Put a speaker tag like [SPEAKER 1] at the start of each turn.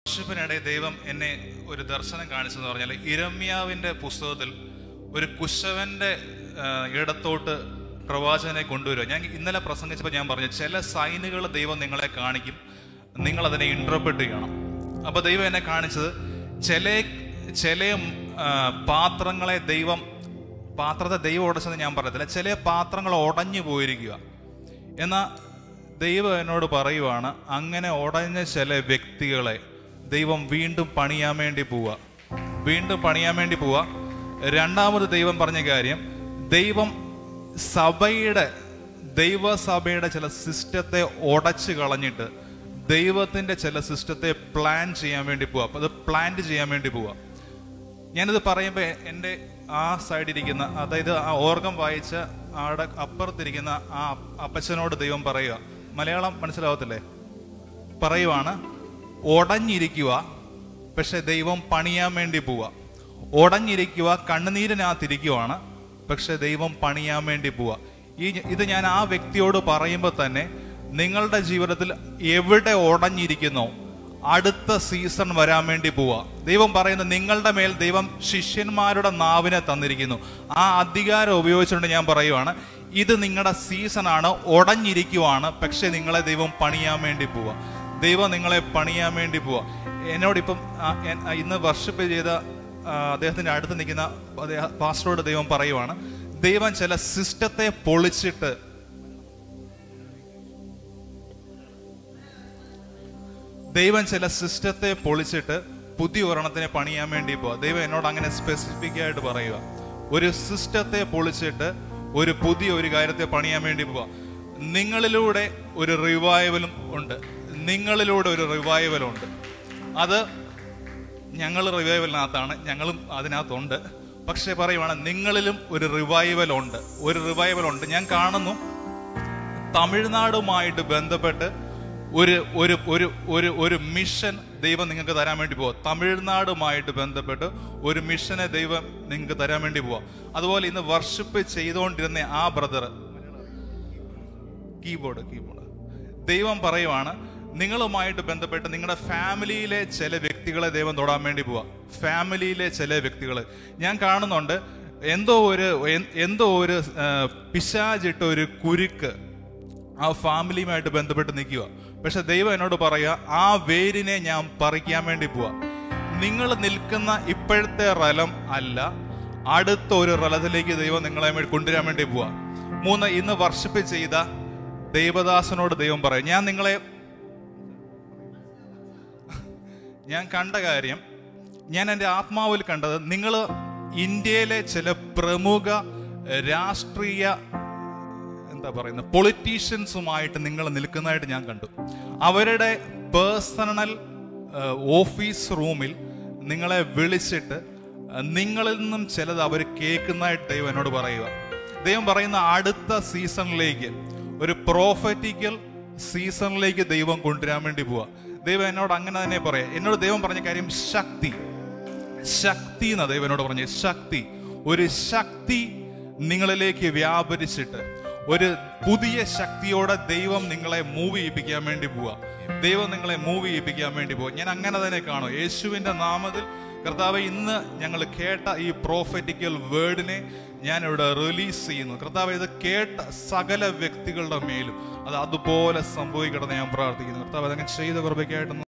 [SPEAKER 1] വർഷിപ്പിനിടെ ദൈവം എന്നെ ഒരു ദർശനം കാണിച്ചെന്ന് പറഞ്ഞാൽ ഇരമ്യാവിന്റെ പുസ്തകത്തിൽ ഒരു കുശവന്റെ ആ, ഇടത്തോട്ട് പ്രവാചകനെ കൊണ്ടുവരിക ഞാൻ ഇന്നലെ പ്രസംഗിച്ചപ്പോൾ ഞാൻ പറഞ്ഞു ചില സൈനുകൾ ദൈവം നിങ്ങളെ കാണിക്കും നിങ്ങൾ അതിനെ ഇന്റർപ്രറ്റ് ചെയ്യണം അപ്പൊ ദൈവം എന്നെ കാണിച്ചത് ചില ചില ആ, പാത്രങ്ങളെ ദൈവം പാത്രത്തെ ദൈവം ഉടച്ചെന്ന് ഞാൻ പറയത്തില്ല ചില പാത്രങ്ങൾ ഉടഞ്ഞു പോയിരിക്കുക എന്നാൽ ദൈവം എന്നോട് പറയുവാണ് അങ്ങനെ ഉടഞ്ഞ ചില വ്യക്തികളെ ദൈവം വീണ്ടും പണിയാൻ വേണ്ടി പോവുക വീണ്ടും പണിയാൻ വേണ്ടി പോവുക രണ്ടാമത് ദൈവം പറഞ്ഞ കാര്യം ദൈവം സഭയുടെ ദൈവസഭയുടെ ചില സിസ്റ്റത്തെ ഉടച്ചു കളഞ്ഞിട്ട് ദൈവത്തിന്റെ ചില സിസ്റ്റത്തെ പ്ലാൻ ചെയ്യാൻ വേണ്ടി പോവുക അപ്പൊ അത് പ്ലാൻ ചെയ്യാൻ വേണ്ടി പോവുക ഞാനിത് പറയുമ്പോൾ എൻ്റെ ആ സൈഡിരിക്കുന്ന അതായത് ആ ഓർഗം വായിച്ച ആടെ അപ്പുറത്തിരിക്കുന്ന ആ അപ്പച്ചനോട് ദൈവം പറയുക മലയാളം മനസ്സിലാവത്തില്ലേ പറയുവാണ് ഉടഞ്ഞിരിക്കുക പക്ഷെ ദൈവം പണിയാൻ വേണ്ടി പോവുക ഉടഞ്ഞിരിക്കുക കണ്ണുനീരിനകത്തിരിക്കുവാണ് പക്ഷെ ദൈവം പണിയാൻ വേണ്ടി പോവുക ഈ ഇത് ഞാൻ ആ വ്യക്തിയോട് പറയുമ്പോൾ തന്നെ നിങ്ങളുടെ ജീവിതത്തിൽ എവിടെ ഉടഞ്ഞിരിക്കുന്നോ അടുത്ത സീസൺ വരാൻ വേണ്ടി പോവാ ദൈവം പറയുന്നത് നിങ്ങളുടെ മേൽ ദൈവം ശിഷ്യന്മാരുടെ നാവിനെ തന്നിരിക്കുന്നു ആ അധികാരം ഉപയോഗിച്ചുകൊണ്ട് ഞാൻ പറയുവാണ് ഇത് നിങ്ങളുടെ സീസണാണ് ഉടഞ്ഞിരിക്കുവാണ് പക്ഷെ നിങ്ങളെ ദൈവം പണിയാൻ വേണ്ടി പോവാ ദൈവം നിങ്ങളെ പണിയാൻ വേണ്ടി പോവാ എന്നോടിപ്പം ആ, എൻ- ആ, ഇന്ന് വർഷിപ്പ് ചെയ്ത ആ, അദ്ദേഹത്തിന്റെ അടുത്ത് നിൽക്കുന്ന അദ്ദേഹം- പാസ്റ്ററോട് ദൈവം പറയുവാണ് ദൈവം ചില സിസ്റ്റത്തെ പൊളിച്ചിട്ട് ദൈവം ചില സിസ്റ്റത്തെ പൊളിച്ചിട്ട് പുതിയ ഒരെണ്ണത്തിനെ പണിയാൻ വേണ്ടി പോവാ ദൈവം എന്നോട് അങ്ങനെ സ്പെസിഫിക് ആയിട്ട് പറയുക ഒരു സിസ്റ്റത്തെ പൊളിച്ചിട്ട് ഒരു പുതിയ ഒരു കാര്യത്തെ പണിയാൻ വേണ്ടി പോവാ നിങ്ങളിലൂടെ ഒരു റിവൈവലും ഉണ്ട് നിങ്ങളിലൂടെ ഒരു റിവൈവൽ ഉണ്ട് അത് ഞങ്ങൾ റിവൈവലിനകത്താണ് ഞങ്ങളും അതിനകത്തുണ്ട് പക്ഷെ പറയുവാണ് നിങ്ങളിലും ഒരു റിവൈവൽ ഉണ്ട് ഒരു റിവൈവൽ ഉണ്ട് ഞാൻ കാണുന്നു തമിഴ്നാടുമായിട്ട് ബന്ധപ്പെട്ട് ഒരു ഒരു ഒരു ഒരു ഒരു മിഷൻ ദൈവം നിങ്ങൾക്ക് തരാൻ വേണ്ടി പോവാ തമിഴ്നാടുമായിട്ട് ബന്ധപ്പെട്ട് ഒരു മിഷനെ ദൈവം നിങ്ങൾക്ക് തരാൻ വേണ്ടി പോവാ അതുപോലെ ഇന്ന് വർഷിപ്പ് ചെയ്തുകൊണ്ടിരുന്ന ആ ബ്രദർ കീബോർഡ് കീബോർഡ് ദൈവം പറയുവാണ് നിങ്ങളുമായിട്ട് ബന്ധപ്പെട്ട് നിങ്ങളുടെ ഫാമിലിയിലെ ചില വ്യക്തികളെ ദൈവം തൊടാൻ വേണ്ടി പോവാ ഫാമിലിയിലെ ചില വ്യക്തികൾ ഞാൻ കാണുന്നുണ്ട് എന്തോ ഒരു എൻ- എന്തോ ഒരു ആ, പിശാചിട്ട ഒരു കുരുക്ക് ആ ഫാമിലിയുമായിട്ട് ബന്ധപ്പെട്ട് നിൽക്കുക പക്ഷെ ദൈവം എന്നോട് പറയുക ആ വേരിനെ ഞാൻ പറിക്കാൻ വേണ്ടി പോവാ നിങ്ങൾ നിൽക്കുന്ന ഇപ്പോഴത്തെ റലം അല്ല അടുത്ത ഒരു റലത്തിലേക്ക് ദൈവം നിങ്ങളെ വേ- കൊണ്ടുവരാൻ വേണ്ടി പോവാ മൂന്ന് ഇന്ന് വർഷിപ്പ് ചെയ്ത ദൈവദാസനോട് ദൈവം പറയും ഞാൻ നിങ്ങളെ ഞാൻ കണ്ട കാര്യം ഞാൻ എൻ്റെ ആത്മാവിൽ കണ്ടത് നിങ്ങൾ ഇന്ത്യയിലെ ചില പ്രമുഖ രാഷ്ട്രീയ എന്താ പറയുന്നത് പൊളിറ്റീഷ്യൻസുമായിട്ട് നിങ്ങൾ നിൽക്കുന്നതായിട്ട് ഞാൻ കണ്ടു അവരുടെ പേഴ്സണൽ ഓഫീസ് റൂമിൽ നിങ്ങളെ വിളിച്ചിട്ട് അഹ് നിങ്ങളിൽ നിന്നും ചിലത് അവർ കേൾക്കുന്നതായിട്ട് ദൈവം എന്നോട് പറയുക ദൈവം പറയുന്ന അടുത്ത സീസണിലേക്ക് ഒരു പ്രോഫറ്റിക്കൽ സീസണിലേക്ക് ദൈവം കൊണ്ടുവരാൻ വേണ്ടി പോവാ ദൈവം എന്നോട് അങ്ങനെ തന്നെ പറയാം എന്നോട് ദൈവം പറഞ്ഞ കാര്യം ശക്തി ശക്തി എന്ന ദൈവം എന്നോട് പറഞ്ഞു ശക്തി ഒരു ശക്തി നിങ്ങളിലേക്ക് വ്യാപരിച്ചിട്ട് ഒരു പുതിയ ശക്തിയോടെ ദൈവം നിങ്ങളെ മൂവ് ചെയ്യിപ്പിക്കാൻ വേണ്ടി പോവാ ദൈവം നിങ്ങളെ മൂവ് ചെയ്യിപ്പിക്കാൻ വേണ്ടി പോവാ ഞാൻ അങ്ങനെ തന്നെ കാണും യേശുവിന്റെ നാമത്തിൽ കർത്താവ് ഇന്ന് ഞങ്ങൾ കേട്ട ഈ പ്രോഫറ്റിക്കൽ വേർഡിനെ ഞാൻ ഇവിടെ റിലീസ് ചെയ്യുന്നു കർത്താവ് ഇത് കേട്ട സകല വ്യക്തികളുടെ മേലും അത് അതുപോലെ സംഭവിക്കണമെന്ന് ഞാൻ പ്രാർത്ഥിക്കുന്നു കർത്താവ് അതങ്ങനെ ചെയ്ത കൃപയ്ക്കായിട്ട്